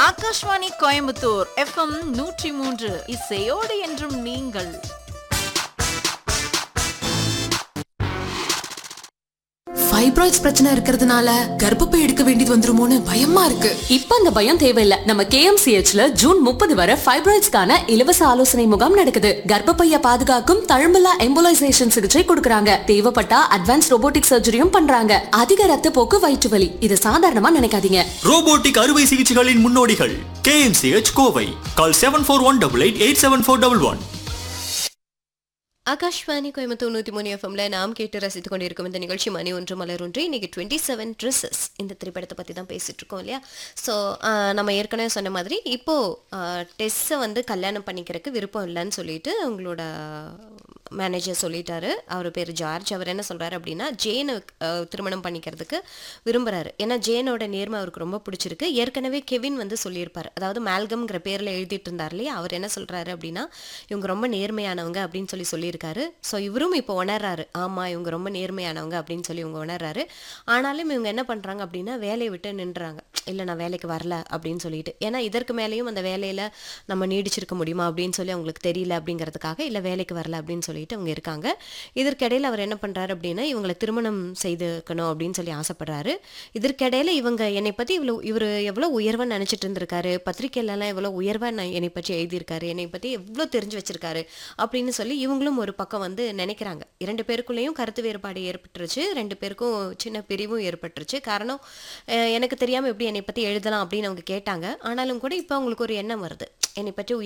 Akashvani Coimbatore FM நூற்றி மூன்று இசையோடு என்றும் நீங்கள் ஃபைப்ராய்ட்ஸ் பிரச்சனை இருக்கிறதுனால கர்ப்பப்பை எடுக்க வேண்டியது வந்துருமோன்னு பயமா இருக்கு இப்ப அந்த பயம் தேவையில்ல நம்ம கேஎம்சிஹெச்ல ஜூன் முப்பது வரை ஃபைப்ராய்ட்ஸ்க்கான இலவச ஆலோசனை முகாம் நடக்குது கர்ப்பப்பைய பாதுகாக்கும் தழும்பலா எம்போலைசேஷன் சிகிச்சை கொடுக்கறாங்க தேவைப்பட்டா அட்வான்ஸ் ரோபோட்டிக் சர்ஜரியும் பண்றாங்க அதிக ரத்த போக்கு வயிற்று வலி இது சாதாரணமா நினைக்காதீங்க ரோபோட்டிக் அறுவை சிகிச்சைகளின் முன்னோடிகள் KMCH Kovai call seven four one double eight eight seven four double one Akashvani Coimbatore நூற்றி மூணு எஃப்எம்ல நாம் கேட்டு ரசித்துக் கொண்டிருக்கும் இந்த நிகழ்ச்சி மணி ஒன்று மலர் ஒன்று இன்னைக்கு டுவெண்ட்டி செவன் ட்ரெஸ்ஸஸ் இந்த திரைப்படத்தை பற்றி தான் பேசிட்டு இருக்கோம் இல்லையா ஸோ நம்ம ஏற்கனவே சொன்ன மாதிரி இப்போ டெஸ்ஸை வந்து கல்யாணம் பண்ணிக்கிறதுக்கு விருப்பம் இல்லைன்னு சொல்லிட்டு அவங்களோட மேனேஜர் சொல்லிட்டாரு அவர் பேர் ஜார்ஜ் அவர் என்ன சொல்றாரு அப்படின்னா ஜேனை அஹ், திருமணம் பண்ணிக்கிறதுக்கு விரும்புறாரு ஏன்னா ஜேனோட நேர்மை அவருக்கு ரொம்ப பிடிச்சிருக்கு ஏற்கனவே கெவின் வந்து சொல்லியிருப்பார் அதாவது மேல்கம்ங்கிற பேர்ல எழுதிட்டு இருந்தார் இல்லையா அவர் என்ன சொல்றாரு அப்படின்னா இவங்க ரொம்ப நேர்மையானவங்க அப்படின்னு சொல்லி சொல்லியிருக்காரு ஸோ இவரும் இப்போ உணர்றாரு ஆமா இவங்க ரொம்ப நேர்மையானவங்க அப்படின்னு சொல்லி இவங்க உணர்றாரு ஆனாலும் இவங்க என்ன பண்றாங்க அப்படின்னா வேலையை விட்டு நின்றுறாங்க இல்லை நான் வேலைக்கு வரல அப்படின்னு சொல்லிட்டு ஏன்னா இதற்கு மேலேயும் அந்த வேலையில நம்ம நீடிச்சிருக்க முடியுமா அப்படின்னு சொல்லி அவங்களுக்கு தெரியல அப்படிங்கிறதுக்காக இல்லை வேலைக்கு வரல அப்படின்னு சொல்லிட்டு அவங்க இருக்காங்க இதற்கிடையில அவர் என்ன பண்றாரு அப்படின்னா இவங்களை திருமணம் செய்துக்கணும் அப்படின்னு சொல்லி ஆசைப்படுறாரு இதற்கிடையில இவங்க என்னை பத்தி இவ்வளோ இவர் எவ்வளோ உயர்வா நினைச்சிட்டு இருந்திருக்காரு பத்திரிக்கையிலலாம் எவ்வளோ உயர்வா நான் என்னை பற்றி எழுதியிருக்காரு என்னை பத்தி எவ்வளோ தெரிஞ்சு வச்சிருக்காரு அப்படின்னு சொல்லி இவங்களும் ஒரு பக்கம் வந்து நினைக்கிறாங்க இரண்டு பேருக்குள்ளேயும் கருத்து வேறுபாடு ஏற்பட்டுருச்சு ரெண்டு பேருக்கும் சின்ன பிரிவும் ஏற்பட்டுருச்சு காரணம் அஹ் எனக்கு தெரியாம எப்படி என்னை பத்தி எழுதலாம் அப்படின்னு அவங்க கேட்டாங்க ஆனாலும் கூட இப்போ அவங்களுக்கு ஒரு எண்ணம் வருது என்னை பற்றி